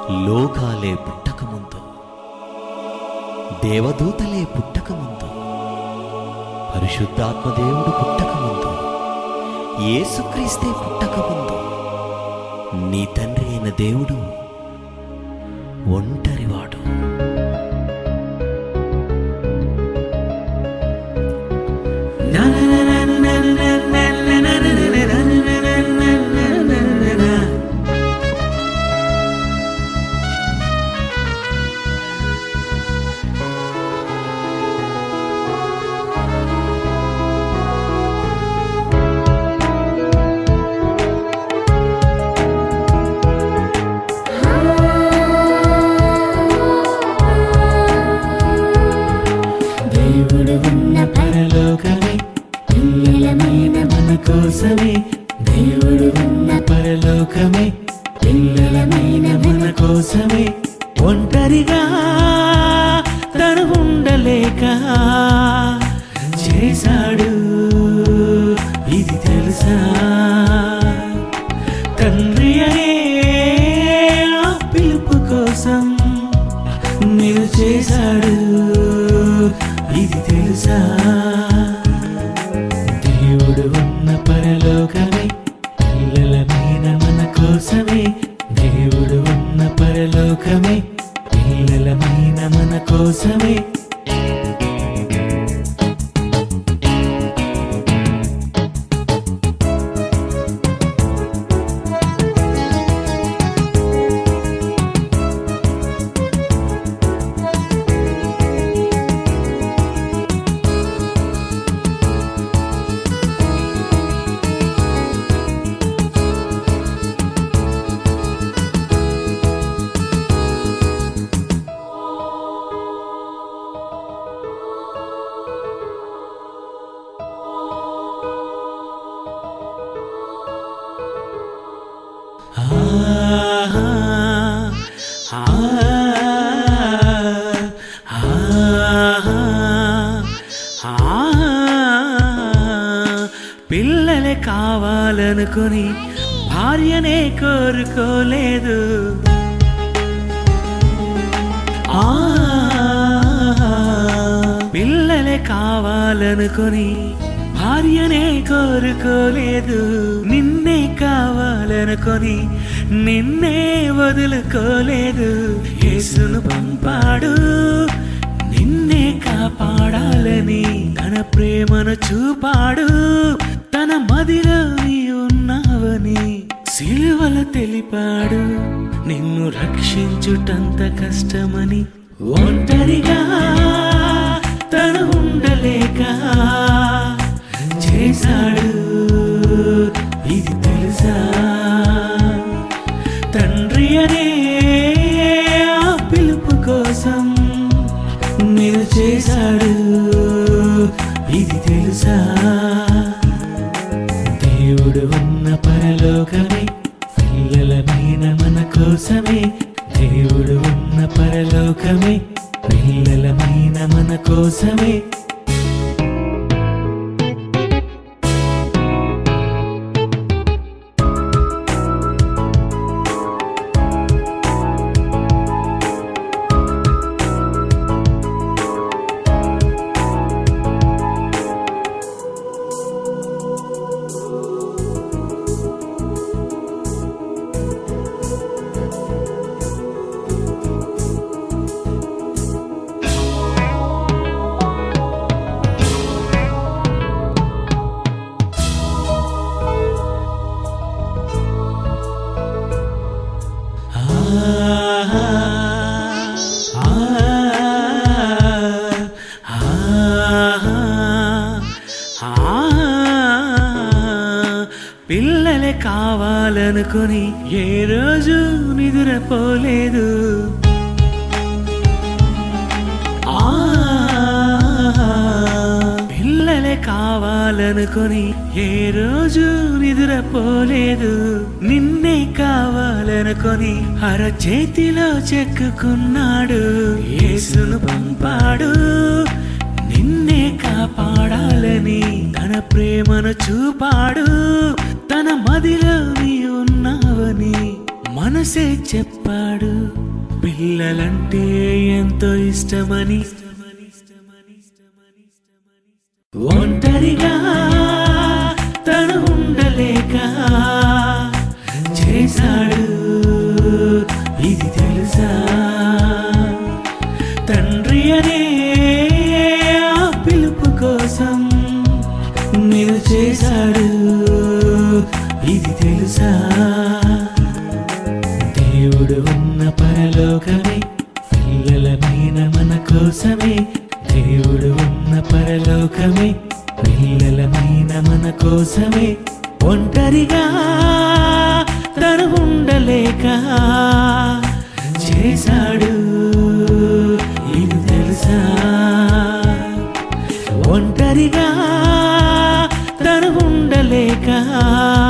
లోకాలే పుట్టకముందు దేవదూతలే పుట్టకముందు పరిశుద్ధాత్మ దేవుడు పుట్టకముందు యేసుక్రీస్తే పుట్టకముందు నీ తండ్రి అయిన దేవుడు ఒంటరివాడు దేవుడు ఉన్న పరలోకమే పిల్లలమైన మన కోసమే దేవుడు ఉన్న పరలోకమే పిల్లలమైన మన కోసమే ఒంటరిగా తను ఉండలేక చేశాడు ఇది తెలుసా తండ్రి అనే ఆ పిలుపు కోసం నేను చేశాడు ఇది తెలుసా దేవుడు ఉన్న పరలోకమే పిల్లలమైన మన కోసమే దేవుడు ఉన్న పరలోకమే పిల్లలమైన మన కోసమే ఆహా, ఆహా, ఆహా. పిల్లలే కావాలనుకుని భార్యనే కోరుకోలేదు ఆ పిల్లలే కావాలనుకొని భార్యనే కోరుకోలేదు నిన్నే కావాలనుకొని నిన్నే వదులుకోలేదు యేసును పంపాడు నిన్నే కాపాడాలని తన ప్రేమను చూపాడు తన మదిలో నీ ఉన్నావని సిలువల తెలిపాడు నిన్ను రక్షించుటంత కష్టమని ఒంటరిగా తను ఉండలేక చేశాడు ఇది తెలుసా తండ్రి అనే ఆ పిలుపు కోసం నేను చేశాడు ఇది తెలుసా దేవుడు ఉన్న పరలోకమే పిల్లలమైన మన కోసమే దేవుడు ఉన్న పరలోకమే పిల్లలమైన మన కోసమే ఆహా, ఆహా, ఆహా. పిల్లలే కావాలనుకుని ఏ రోజు నిదురపోలేదు ఆ పిల్లలే కావాలనుకొని ఏ రోజు నిద్రపోలేదు నిన్నే కావాలనుకొని అర చేతిలో చెక్కుకున్నాడు యేసును పంపాడు నిన్నే కాపాడాలని తన ప్రేమను చూపాడు తన మదిలో నీ ఉన్నావని మనసే చెప్పాడు చేశాడు పిల్లలంటే ఎంతో ఇష్టమని ఒంటరిగా తను ఉండలేక చేశాడు ఇది తెలుసా తండ్రి అనే ఆ పిలుపు కోసం నేను చేశాడు ఇది తెలుసా దేవుడు ఉన్న పరలోకమే పిల్లలమైన మన కోసమే దేవుడు ఉన్న పరలోకమే పిల్లలమైన మన కోసమే ఒంటరిగా తను ఉండలేక చేశాడు ఇది తెలుసా ఒంటరిగా తను ఉండలేక